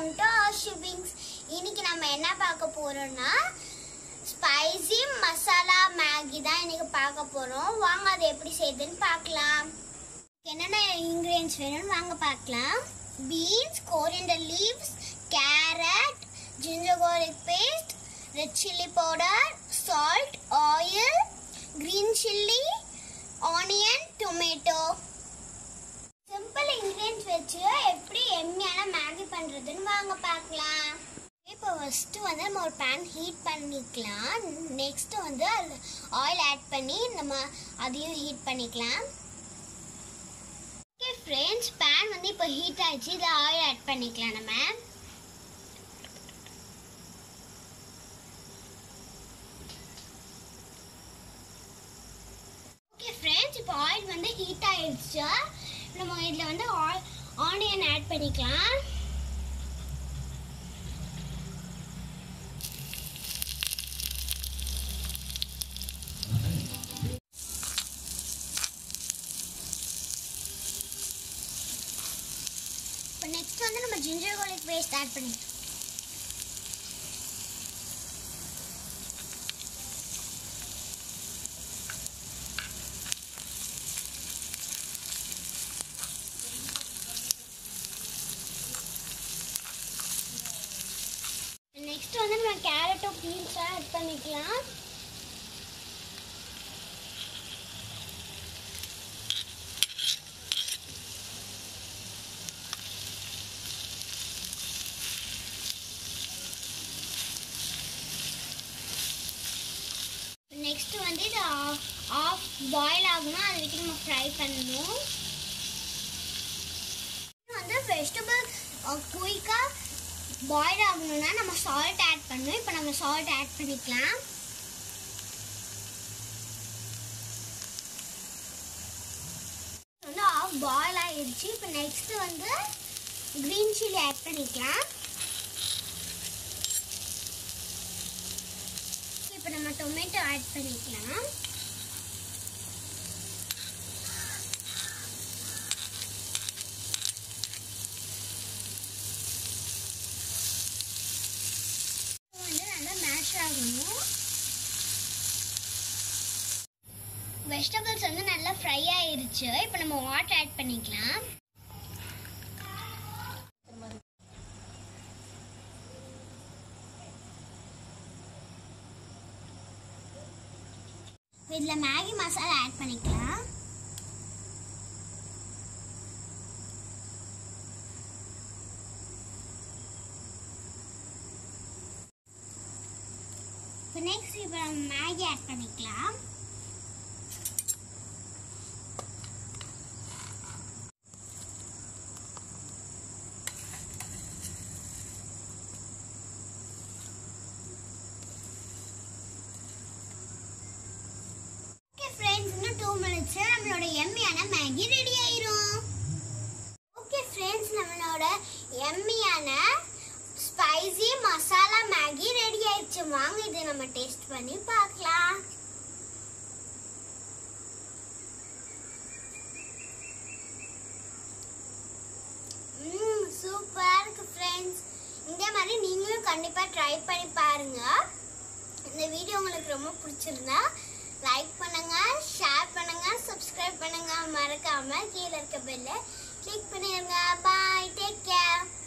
welcome to shippings இன்னைக்கு நம்ம என்ன பார்க்க போறோம்னா ஸ்பைசி மசாலா மேகி தான் இன்னைக்கு பார்க்க போறோம் வாங்க அதை எப்படி செய்யுதுன்னு பார்க்கலாம் என்னென்ன இன்கிரியன்ஸ் வேணும்னு வாங்க பார்க்கலாம் beans coriander leaves carrot ginger garlic paste red chilli powder salt oil green chilli onion tomato simple ingredients வச்சு எப்படி எம்மியான மேகி பண்ணுறதுன்னு வாங்க பார்க்கலாம் இப்போ ஃபஸ்ட்டு வந்து நம்ம ஒரு பேன் ஹீட் பண்ணிக்கலாம் நெக்ஸ்ட் வந்து அது ஆயில் ஆட் பண்ணி நம்ம அதையும் ஹீட் பண்ணிக்கலாம் ஓகே ஃப்ரெண்ட்ஸ் பேன் வந்து இப்போ ஹீட் ஆயிடுச்சு இதில் ஆயில் ஆட் பண்ணிக்கலாம் நம்ம ஓகே ஃப்ரெண்ட்ஸ் இப்போ ஆயில் வந்து ஹீட் ஆயிடுச்சு நம்ம இதில் வந்து ஆனியன் ஆட் பண்ணிக்கலாம் இப்போ நெக்ஸ்ட் வந்து நம்ம ஜிஞ்சர் garlic பேஸ்ட் ஆட் பண்ணிக்கலாம் நெக்ஸ்ட் வந்து நம்ம கேரட்டும் பீன்ஸும் ஆட் பண்ணிக்கலாம் நெக்ஸ்ட் வந்து இது ஆஃப் பாயில் ஆகணும் அது வரைக்கும் நம்ம ஃப்ரை பண்ணணும் வந்து வெஜிடபிள் குயிக்காக பாயில் ஆகணும்னா நம்ம சால்ட் ஆட் பண்ணணும் இப்போ நம்ம சால்ட் ஆட் பண்ணிக்கலாம் வந்து ஆஃப் பாயில் ஆயிடுச்சு இப்போ நெக்ஸ்ட் வந்து க்ரீன் சில்லி ஆட் பண்ணிக்கலாம் இப்போ நம்ம டொமேட்டோ ஆட் பண்ணிக்கலாம் வந்து நல்லா மேஷ் ஆகணும் வெஜிடபிள்ஸ் வந்து நல்லா ஃப்ரை ஆயிருச்சு இப்போ நம்ம வாட்டர் ஆட் பண்ணிக்கலாம் இதில் மேகி மசாலா ஆட் பண்ணிக்கலாம் இப்போ நெக்ஸ்ட் இப்போ நம்ம மேகி ஆட் பண்ணிக்கலாம் ஓகே ஃப்ரெண்ட்ஸ் இன்னும் டூ மினிட்ஸ் நம்மளோட எம்மியான மேகி ரெடி ஆயிரும் ஓகே ஃப்ரெண்ட்ஸ் நம்மளோட எம்மியான ஸ்பைசி மசாலா மேகி ரெடி ஆயிடுச்சு வாங்க இதை நம்ம டேஸ்ட் பண்ணி பார்க்கலாம் ம் சூப்பராக இருக்கு ஃப்ரெண்ட்ஸ் இந்த மாதிரி நீங்களும் கண்டிப்பாக ட்ரை பண்ணி பாருங்க இந்த வீடியோ உங்களுக்கு ரொம்ப பிடிச்சிருந்தா லைக் பண்ணுங்க ஷேர் பண்ணுங்க சப்ஸ்கிரைப் பண்ணுங்க மறக்காம கீழே இருக்க பெல்ல கிளிக் பண்ணிடுங்க பாய் டேக் கேர்